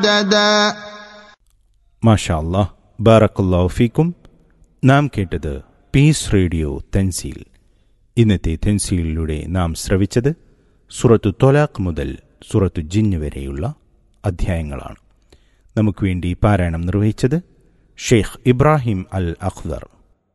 عددا മാഷാ അല്ലാ ബാറക്കല്ലാഹു ഫീക്കും നാം കേട്ടത് പീസ് റേഡിയോ തെൻസീൽ ഇന്നത്തെ തെൻസീലിലൂടെ നാം ശ്രവിച്ചത് സുറത്തു തൊലാഖ് മുതൽ സുറത്തു ജിന്ന് വരെയുള്ള അധ്യായങ്ങളാണ് നമുക്ക് വേണ്ടി പാരായണം നിർവഹിച്ചത് Sheikh Ibrahim al Akhdar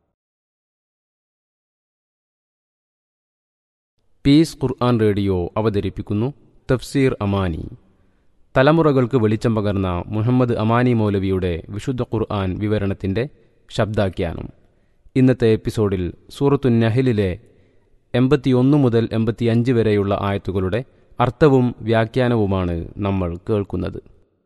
peace Quran radio അവതരിപ്പിക്കുന്നു തഫ്സീർ അമാനി തലമുറകൾക്ക് വെളിച്ചം പകർന്ന മുഹമ്മദ് അമാനി മൗലവിയുടെ വിശുദ്ധ ഖുർആൻ വിവരണത്തിൻ്റെ ശബ്ദാഖ്യാനം ഇന്നത്തെ എപ്പിസോഡിൽ സൂറത്തു നഹലിലെ എൺപത്തിയൊന്ന് മുതൽ എൺപത്തിയഞ്ച് വരെയുള്ള ആയത്തുകളുടെ അർത്ഥവും വ്യാഖ്യാനവുമാണ് നമ്മൾ കേൾക്കുന്നത്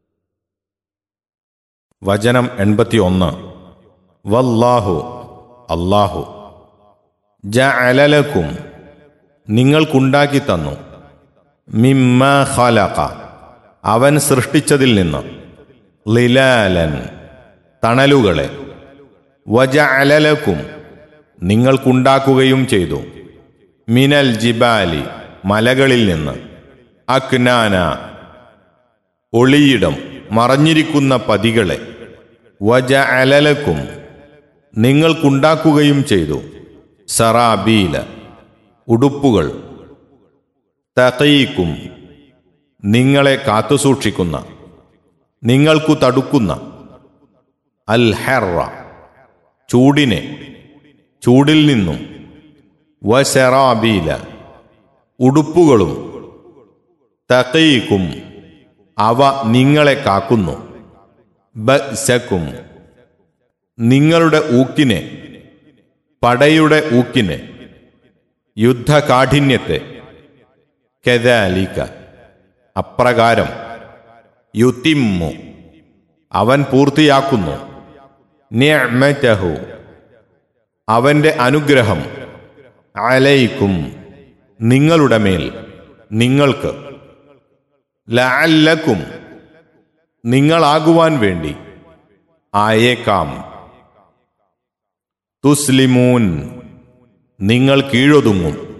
വചനം എൺപത്തിയൊന്ന് വല്ലാഹു അല്ലാഹു ജഅലലക്കും നിങ്ങൾക്കുണ്ടാക്കി തന്നു മിമ്മ ഖലഖ അവൻ സൃഷ്ടിച്ചതിൽ നിന്ന് ലിലാലൻ തണലുകളെ വജഅലലക്കും നിങ്ങൾക്കുണ്ടാക്കുകയും ചെയ്തു മിനൽ ജിബാലി മലകളിൽ നിന്ന് അക്നാന ഒളിയിടം മറഞ്ഞിരിക്കുന്ന പതികളെ വജ അലലക്കും നിങ്ങൾക്കുണ്ടാക്കുകയും ചെയ്തു സറാബീല ഉടുപ്പുകൾ തകയിക്കും നിങ്ങളെ കാത്തുസൂക്ഷിക്കുന്ന നിങ്ങൾക്കു തടുക്കുന്ന അൽ ഹെറ ചൂടിനെ ചൂടിൽ നിന്നും വശറാബീല ഉടുപ്പുകളും തകയിക്കും അവ നിങ്ങളെ കാക്കുന്നു ബസക്കും നിങ്ങളുടെ ഊക്കിനെ പടയുടെ ഊക്കിനെ യുദ്ധകാഠിന്യത്തെ കെതാലിക്ക അപ്രകാരം യുത്തിമ്മു അവൻ പൂർത്തിയാക്കുന്നു നിഅ്മതഹു അവന്റെ അനുഗ്രഹം അലൈക്കും നിങ്ങളുടെ മേൽ നിങ്ങൾക്ക് ലഅല്ലക്കും നിങ്ങളാകുവാൻ വേണ്ടി ആയേക്കാം തുസ്ലിമൂൻ നിങ്ങൾ കീഴൊതുങ്ങും